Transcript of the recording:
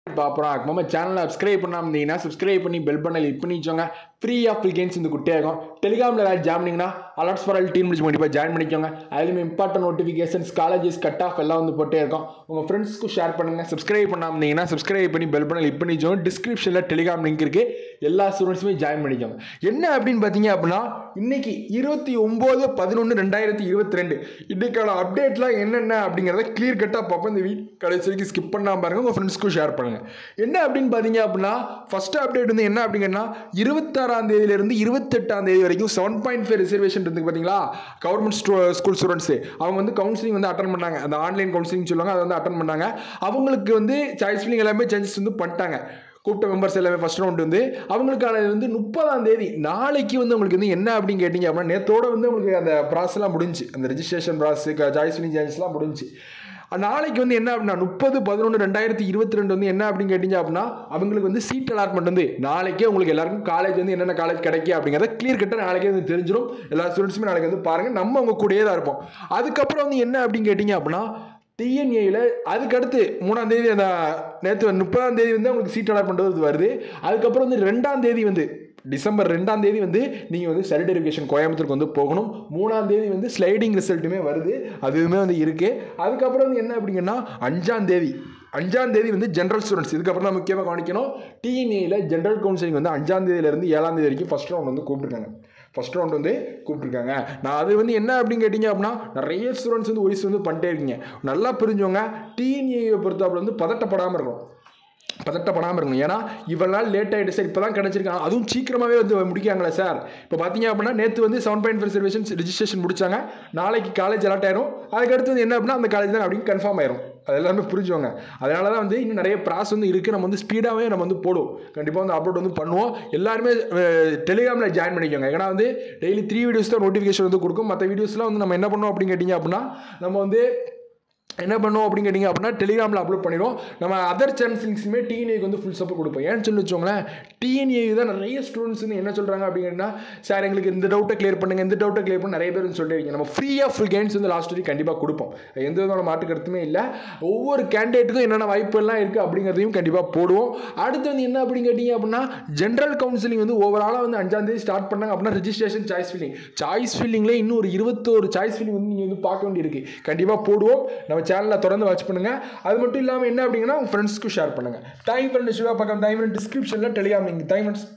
பார்ப்போம் நம்ம சேனலை சப்ஸ்கிரைப் பண்ணாம இருந்தீங்கன்னா சப்ஸ்கிரைப் பண்ணி பெல் பண்ணல் ஹிட் பண்ணி வச்சோங்க ஃப்ரீ ஆஃப் கேம்ஸ் இந்த குட்டியாக இருக்கும் டெலிகிராமில் ஏதாவது ஜாயின் பண்ணிங்கன்னா அலர்ட்ஸ் ஃபார் ஆல் டீம் முடிச்சு கண்டிப்பாக ஜாயின் பண்ணிக்கோங்க அதுலேயுமே important notifications colleges cut off எல்லாம் வந்து போட்டே இருக்கும் உங்கள் ஃப்ரெண்ட்ஸ்க்கும் ஷேர் பண்ணுங்கள் சப்ஸ்கிரைப் பண்ணாம இருந்தீங்கன்னா சப்ஸ்கிரைப் பண்ணி பெல் பண்ணல் ஹிட் பண்ணி வச்சோங்க டிஸ்கிரிப்ஷனில் டெலிகிராம் லிங்க் இருக்குது எல்லா ஸ்டூடெண்ட்ஸுமே ஜாயின் பண்ணிக்கோங்க என்ன அப்படின்னு பார்த்தீங்க அப்படின்னா இன்னைக்கு இருபத்தி ஒம்பது பதினொன்று ரெண்டாயிரத்தி இருபத்தி ரெண்டு இன்னைக்கான அப்டேட்லாம் என்னென்ன அப்படிங்கிறத கிளியர் கட்டாக பார்ப்போம் இந்த வீக் கடைசி வரைக்கும் ஸ்கிப் பண்ணாம பாருங்க உங்கள் ஃப்ரெண்ட்ஸ்க்கும் ஷேர் பண்ணுங்கள் என்ன அப்படின்னு பார்த்தீங்க அப்படின்னா ஃபர்ஸ்ட் அப்டேட் வந்து என்ன அப்படிங்கன்னா இருபத்தாறாம் தேதியிலிருந்து இருபத்தெட்டாம் தேதி வரைக்கும் செவன் பாயிண்ட் ஃபைவ் ரிசர்வேஷன் இருந்து பார்த்தீங்களா கவர்மெண்ட் ஸ்கூல் ஸ்டூடெண்ட்ஸு அவங்க வந்து கவுன்சிலிங் வந்து அட்டன் பண்ணாங்க அந்த ஆன்லைன் கவுன்சிலிங் சொல்லுவாங்க அதை வந்து அட்டன் பண்ணாங்க அவங்களுக்கு வந்து சாய்ஸ் ஃபில்லிங் எல்லாமே சேஞ்சஸ் வந்து பண்ணிட்டாங்க கூப்பிட்ட மெம்பர்ஸ் எல்லாமே ஃபர்ஸ்ட் ரவுண்ட் வந்து அவங்களுக்கான இது வந்து முப்பதாம் தேதி நாளைக்கு வந்து உங்களுக்கு வந்து என்ன அப்படின்னு கேட்டிங்க அப்படின்னா நேத்தோட வந்து உங்களுக்கு அந்த ப்ராசஸ்லாம் முடிஞ்சு அந்த ரெஜிஸ்ட்ரேஷன் ப்ராசஸ் சாய்ஸ் ஃபில்லிங் சேஞ்சஸ்லாம் முடிஞ்சு நாளைக்கு வந்து என்ன அப்படின்னா முப்பது பதினொன்று ரெண்டாயிரத்தி இருபத்தி ரெண்டு வந்து என்ன அப்படின்னு கேட்டிங்க அப்படின்னா அவங்களுக்கு வந்து சீட் அலாட்மெண்ட் வந்து நாளைக்கே உங்களுக்கு எல்லாருக்கும் காலேஜ் வந்து என்னென்ன காலேஜ் கிடைக்கும் அப்படிங்கிறத கிளியர் கட்டாக நாளைக்கே வந்து தெரிஞ்சிடும் எல்லா ஸ்டூடெண்ட்ஸுமே நாளைக்கு வந்து பாருங்கள் நம்ம அவங்க கூடயே தான் இருப்போம் அதுக்கப்புறம் வந்து என்ன அப்படின்னு கேட்டிங்க அப்படின்னா டிஎன்ஏயில் அதுக்கடுத்து மூணாம் தேதி அந்த நேற்று முப்பதாம் தேதி வந்து உங்களுக்கு சீட் அலாட் பண்ணுறது வருது அதுக்கப்புறம் வந்து ரெண்டாம் தேதி வந்து டிசம்பர் ரெண்டாம் தேதி வந்து நீங்கள் வந்து சர்டிஃபிகேஷன் கோயம்புத்தூருக்கு வந்து போகணும் மூணாம் தேதி வந்து ஸ்லைடிங் ரிசல்ட்டுமே வருது அதுவுமே வந்து இருக்குது அதுக்கப்புறம் வந்து என்ன அப்படிங்கன்னா அஞ்சாம் தேதி அஞ்சாம் தேதி வந்து ஜென்ரல் ஸ்டூடெண்ட்ஸ் இதுக்கப்புறம் தான் முக்கியமாக கவனிக்கணும் டிஎன்ஏயில் ஜென்ரல் கவுன்சிலிங் வந்து அஞ்சாம் தேதியிலேருந்து ஏழாம் தேதி வரைக்கும் ஃபஸ்ட் ரவுண்ட் வந்து கூப்பிட்டுருக்காங்க ஃபஸ்ட் ரவுண்ட் வந்து கூப்பிட்டுருக்காங்க நான் அது வந்து என்ன அப்படின்னு கேட்டிங்க அப்படின்னா நிறைய ஸ்டூடெண்ட்ஸ் வந்து ஒய்ஸ் வந்து பண்ணிட்டே இருக்கீங்க நல்லா புரிஞ்சவங்க டிஎன்ஏயை பொறுத்தாப்புல வந்து பதட்டப்படாமல் இருக்கும் பதட்டப்படாமல் இருக்கணும் ஏன்னா இவ்வளோ நாள் லேட் ஆகிட்டு சார் இப்போ தான் கிடச்சிருக்காங்க அதுவும் சீக்கிரமாகவே வந்து முடிக்காங்களே சார் இப்போ பார்த்தீங்க அப்படின்னா நேற்று வந்து seven point five reservation registration முடிச்சாங்க நாளைக்கு காலேஜ் அலாட் ஆயிரும் அதுக்கடுத்து வந்து என்ன அப்படின்னா அந்த காலேஜ் தான் அப்படின்னு கன்ஃபார்ம் ஆயிரும் அது எல்லாமே புரிஞ்சுவாங்க அதனால தான் வந்து இன்னும் நிறைய ப்ராஸ் வந்து இருக்குது நம்ம வந்து ஸ்பீடாகவே நம்ம வந்து போடுவோம் கண்டிப்பாக வந்து அப்லோட் வந்து பண்ணுவோம் எல்லாருமே டெலிகிராமில் ஜாயின் பண்ணிக்கோங்க ஏன்னா வந்து டெய்லி த்ரீ வீடியோஸ் தான் நோட்டிஃபிகேஷன் வந்து கொடுக்கும் மற்ற வீடியோஸ்லாம் வந்து நம்ம என்ன பண்ணோம் அப்படின்னு கேட்டிங்க அப்படின்னா நம்ம வந்து என்ன பண்ணுவோம் அப்படின்னு கேட்டிங்க அப்படின்னா டெலிகிராமில் அப்லோட் பண்ணிடுவோம் நம்ம அதர் சேனல்ஸுமே டிஎன்ஏக்கு வந்து ஃபுல் சப்போர்ட் கொடுப்போம் ஏன்னு சொல்லி வச்சோங்களேன் டிஎன்ஏ தான் நிறைய ஸ்டூடெண்ட்ஸ் வந்து என்ன சொல்கிறாங்க அப்படின்னா சார் எங்களுக்கு இந்த டவுட்டை கிளியர் பண்ணுங்க இந்த டவுட்டை கிளியர் பண்ண நிறைய பேர் வந்து சொல்லிட்டு இருக்கீங்க நம்ம ஃப்ரீயாக ஃபுல் கைன்ஸ் வந்து லாஸ்ட் வரைக்கும் கண்டிப்பாக கொடுப்போம் எந்த விதமான மாற்று கருத்துமே இல்லை ஒவ்வொரு கேண்டிடேட்டுக்கும் என்னென்ன வாய்ப்புலாம் இருக்குது அப்படிங்கிறதையும் கண்டிப்பாக போடுவோம் அடுத்து வந்து என்ன அப்படின்னு கேட்டிங்க அப்படின்னா ஜென்ரல் கவுன்சிலிங் வந்து ஓவராலாக வந்து அஞ்சாம் தேதி ஸ்டார்ட் பண்ணாங்க அப்படின்னா ரிஜிஸ்ட்ரேஷன் சாய்ஸ் ஃபில்லிங் சாய்ஸ் ஃபில்லிங்லேயே இன்னும் ஒரு இருபத்தோரு சாய்ஸ் ஃபில்லிங் வந்து நீங்கள் வந்து பார்க்க வேண்டியிருக்கு கண்டிப்பாக போடுவோம் நம்ம சேனலில் தொடர்ந்து வாட்ச் பண்ணுங்கள் அது மட்டும் இல்லாமல் என்ன அப்படிங்கன்னா உங்கள் ஃப்ரெண்ட்ஸ்க்கு ஷேர் பண்ணுங்கள் டைம் ஃப்ரெண்ட் சிவா பக்கம் டைம் டிஸ்கிரிப்ஷனில் டெலிகிராம் லிங்க் டைம்